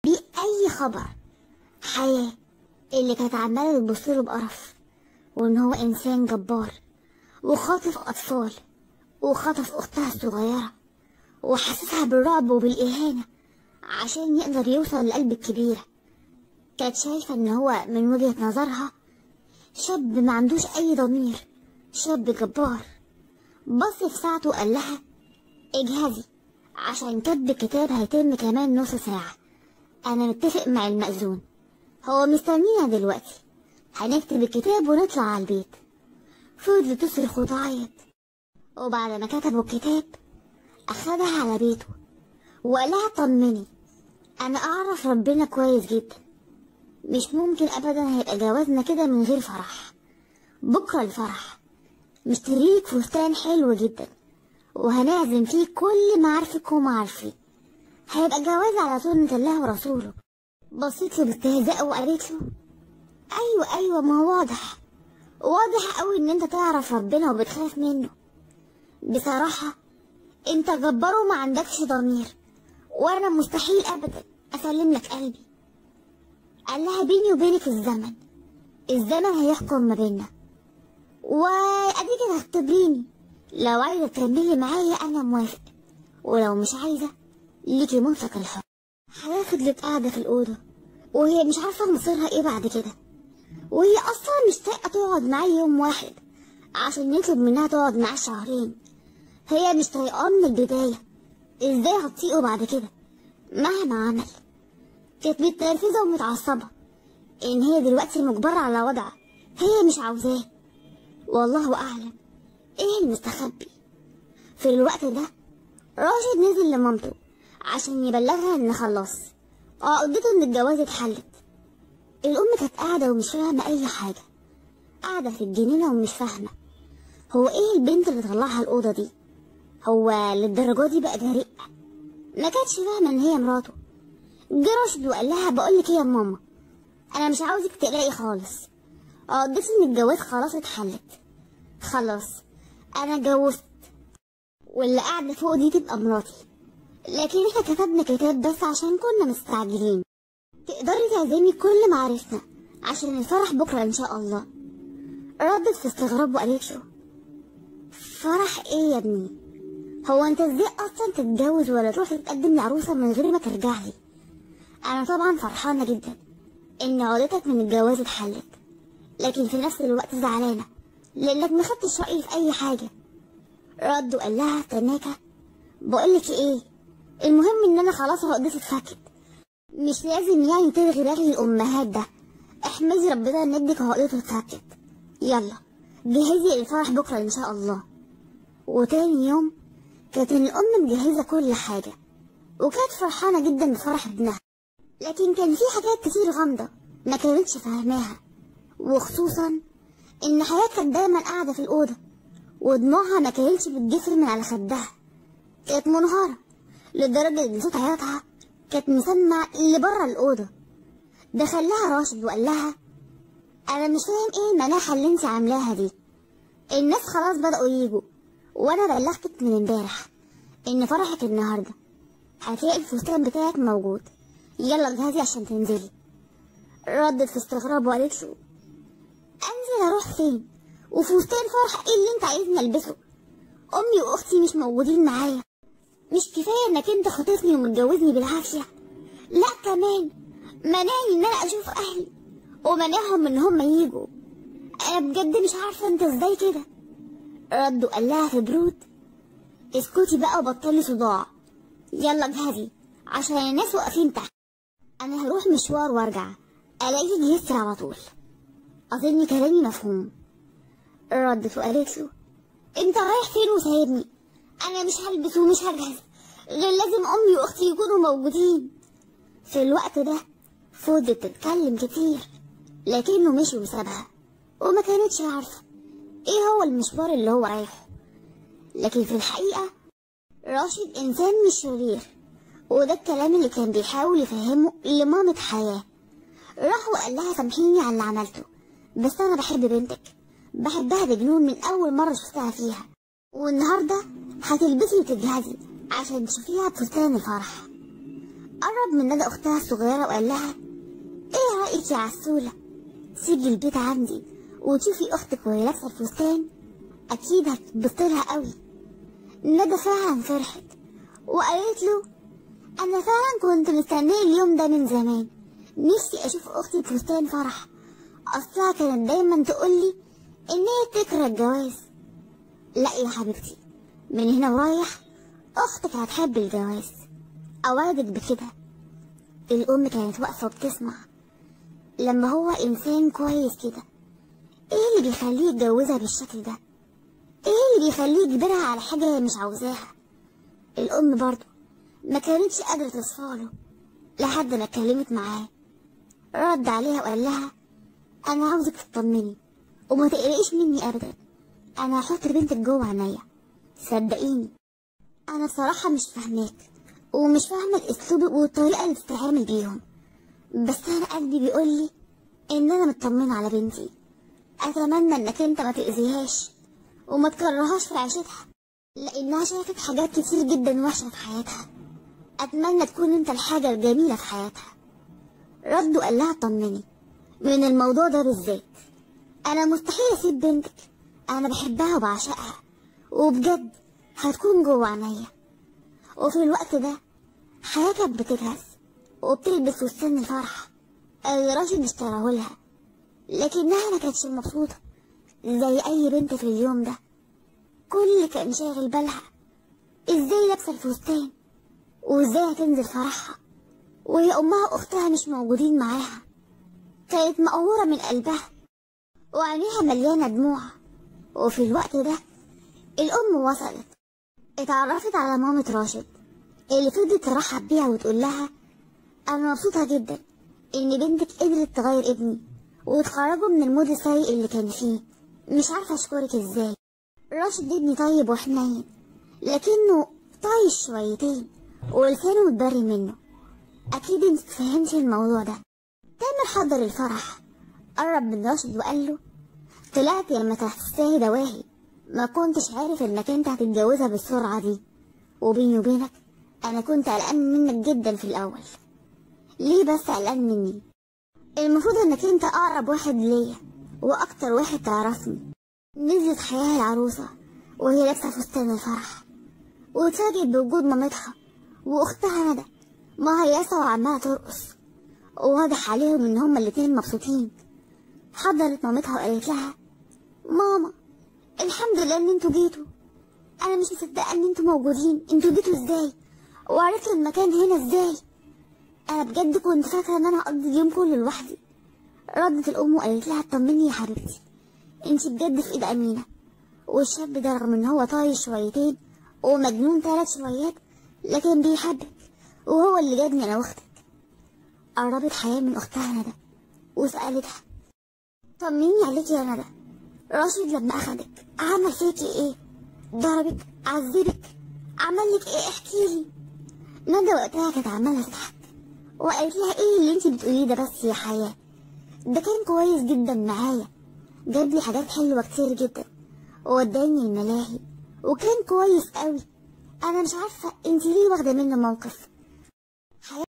بيه أي خبر حياة اللي كانت عمالة تبصله بقرف وإن هو إنسان جبار وخاطف أطفال وخطف أختها الصغيرة وحسسها بالرعب وبالإهانة عشان يقدر يوصل لقلب الكبيرة كانت شايفة إن هو من وجهة نظرها شاب ما عندوش أي ضمير شاب جبار بص في ساعته وقال لها اجهزي عشان كتب الكتاب هيتم كمان نص ساعة أنا متفق مع المأذون هو مستنينا دلوقتي هنكتب الكتاب ونطلع على البيت فضلت تصرخ وتعيط وبعد ما كتبوا الكتاب أخدها على بيته وقال لها طمني أنا أعرف ربنا كويس جدا مش ممكن أبدا هيبقى جوازنا كده من غير فرح بكرة الفرح مشتريلك فستان حلو جدا وهنعزم فيه كل معارفك ومعارفي هيبقى جواز على سنة الله ورسوله بصيت له باستهزاء وقالت له أيوة أيوة ما هو واضح واضح أوي إن أنت تعرف ربنا وبتخاف منه بصراحة أنت جبار وما عندكش ضمير وأنا مستحيل أبدا أسلم لك قلبي قال لها بيني وبينك الزمن الزمن هيحكم ما بيننا وأديك هتختبريني لو عايزة تكملي معايا أنا موافق ولو مش عايزة ليكي مطلق الحر حياة فضلت قاعدة في الأوضة وهي مش عارفة مصيرها إيه بعد كده وهي أصلا مش طايقة تقعد معاه يوم واحد عشان يطلب منها تقعد معاه شهرين هي مش طايقاه من البداية إزاي هتطيقه بعد كده مهما عمل كانت متنرفزة ومتعصبة إن هي دلوقتي مجبرة على وضع هي مش عاوزاه والله أعلم إيه المستخبي في الوقت ده راشد نزل لمامته عشان يبلغها إن خلاص عقدته إن الجواز اتحلت الأم كانت قاعدة ومش فاهمة أي حاجة قاعدة في الجنينة ومش فاهمة هو إيه البنت اللي طلعها الأوضة دي هو للدرجة دي بقى جريء ما كانتش فاهمة إن هي مراته جه راشد وقال لها بقولك إيه يا ماما أنا مش عاوزك تقلقي خالص عقدتي إن الجواز خلاص اتحلت خلاص أنا اتجوزت واللي قاعدة فوق دي تبقى مراتي لكن احنا كتبنا كتاب بس عشان كنا مستعجلين تقدري تعزمي كل معارفنا عشان الفرح بكرة إن شاء الله ردت في استغراب وقالت له فرح إيه يا ابني هو أنت إزاي أصلا تتجوز ولا تروح تتقدم لعروسة من غير ما ترجع لي أنا طبعا فرحانة جدا إن عقدتك من الجواز اتحلت لكن في نفس الوقت زعلانة لأنك ما خدتش رأيي في أي حاجة رد وقال لها تناكة بقولك إيه المهم إن أنا خلاص عقدتي اتفكت مش لازم يعني تلغي رغي الأمهات ده احمدي ربنا إن ابنك عقدته اتفكت يلا جهزي الفرح بكرة إن شاء الله وتاني يوم كانت الأم مجهزة كل حاجة وكانت فرحانة جدا بفرح ابنها لكن كان في حاجات كتير غامضة ما كانتش فاهماها وخصوصا إن حياة كانت دايما قاعدة في الأوضة ودموعها ما كانتش بتجسر من على خدها كانت منهارة لدرجة إن صوت عياطها كانت مسمع اللي بره الأوضة دخلها راشد وقال لها أنا مش فاهم إيه المناحة اللي أنت عاملاها دي الناس خلاص بدأوا يجوا وأنا بلغتك من امبارح إن فرحك النهاردة هتلاقي الفستان بتاعك موجود يلا جهزي عشان تنزلي ردت في استغراب وقالت له انزل اروح فين وفستان فرح ايه اللي انت عايزني البسه امي واختي مش موجودين معايا مش كفايه انك انت خاطفني ومتجوزني بالعافيه لا كمان منعني ان انا اشوف اهلي ومنعهم ان هم يجوا انا بجد مش عارفه انت ازاي كده رد وقال لها في برود اسكتي بقى وبطلي صداع يلا جهزي عشان الناس واقفين تحت انا هروح مشوار وارجع الاقيكي جهزتي على طول اظن كلامي مفهوم ردت وقالت له انت رايح فين وسايبني انا مش هلبس ومش هجهز غير لازم امي واختي يكونوا موجودين في الوقت ده فضلت تتكلم كتير لكنه مشي وسابها وما كانتش عارفه ايه هو المشوار اللي هو رايحه لكن في الحقيقه راشد انسان مش شرير وده الكلام اللي كان بيحاول يفهمه لمامة حياة راح وقال لها سامحيني على اللي عملته بس أنا بحب بنتك بحبها بجنون من أول مرة شفتها فيها والنهاردة هتلبسي وتجهزي عشان تشوفيها بفستان الفرح قرب من ندى أختها الصغيرة وقال لها إيه رأيك يا عسولة تيجي البيت عندي وتشوفي أختك وهي لابسة الفستان أكيد هتبصلها قوي ندى فعلا فرحت وقالت له أنا فعلا كنت مستنية اليوم ده من زمان نفسي أشوف أختي بفستان فرح أصلها كانت دايما تقولي إن هي تكره الجواز لا يا حبيبتي من هنا ورايح أختك هتحب الجواز أوعدك بكده الأم كانت واقفة وبتسمع لما هو إنسان كويس كده إيه اللي بيخليه يتجوزها بالشكل ده؟ إيه اللي بيخليه يجبرها على حاجة هي مش عاوزاها؟ الأم برضه ما كانتش قادرة تصفاله لحد ما اتكلمت معاه رد عليها وقال لها أنا عاوزك تطمني وما تقلقيش مني أبدا أنا هحط بنتك جوه عينيا صدقيني أنا بصراحة مش فاهماك ومش فاهمة الأسلوب والطريقة اللي بتتعامل بيهم بس أنا قلبي بيقولي إن أنا مطمنة على بنتي أتمنى إنك أنت ما تأذيهاش وما تكرهاش في عيشتها لأنها شافت حاجات كتير جدا وحشة في حياتها أتمنى تكون أنت الحاجة الجميلة في حياتها رد وقال لها طمني من الموضوع ده بالذات أنا مستحيل أسيب بنتك أنا بحبها وبعشقها وبجد هتكون جوه عينيا وفي الوقت ده حياة كانت بتجهز وبتلبس فستان الفرح اللي راشد اشتراه لها لكنها ما كانتش مبسوطة زي أي بنت في اليوم ده كل اللي كان شاغل بالها ازاي لابسة الفستان وازاي هتنزل فرحها وهي أمها وأختها مش موجودين معاها كانت مقهورة من قلبها وعينيها مليانة دموع وفي الوقت ده الأم وصلت اتعرفت على مامة راشد اللي فضلت ترحب بيها وتقول لها أنا مبسوطة جدا إن بنتك قدرت تغير ابني وتخرجه من المود السيء اللي كان فيه مش عارفة أشكرك إزاي راشد ابني طيب وحنين لكنه طايش شويتين ولسانه متبري منه أكيد انت فهمتي الموضوع ده تامر حضر الفرح قرب من راشد وقال له طلعت لما تستاهي دواهي ما كنتش عارف انك انت هتتجوزها بالسرعة دي وبيني وبينك انا كنت قلقان منك جدا في الاول ليه بس قلقان مني المفروض انك انت اقرب واحد ليا واكتر واحد تعرفني نزلت حياة العروسة وهي لابسة فستان الفرح واتفاجئت بوجود مامتها واختها ندى مهيصة وعمالة ترقص وواضح عليهم ان هما الاتنين مبسوطين حضرت مامتها وقالت لها ماما الحمد لله ان انتوا جيتوا انا مش مصدقه ان انتوا موجودين انتوا جيتوا ازاي وعرفتوا المكان هنا ازاي انا بجد كنت فاكره ان انا هقضي اليوم كله لوحدي ردت الام وقالت لها اطمني يا حبيبتي انتي بجد في ايد امينه والشاب ده رغم ان هو طايش شويتين ومجنون ثلاث شويات لكن بيحبك وهو اللي جابني انا واختك قربت حياه من اختها ندى وسالتها طمني عليكي يا ندى راشد لما اخدك عمل فيكي ايه ضربك عذبك عمل لك ايه احكيلي ندى وقتها كانت عماله تضحك وقالت لها ايه اللي انتي بتقوليه ده بس يا حياه ده كان كويس جدا معايا جاب لي حاجات حلوه كتير جدا ووداني الملاهي وكان كويس قوي انا مش عارفه انتي ليه واخده منه موقف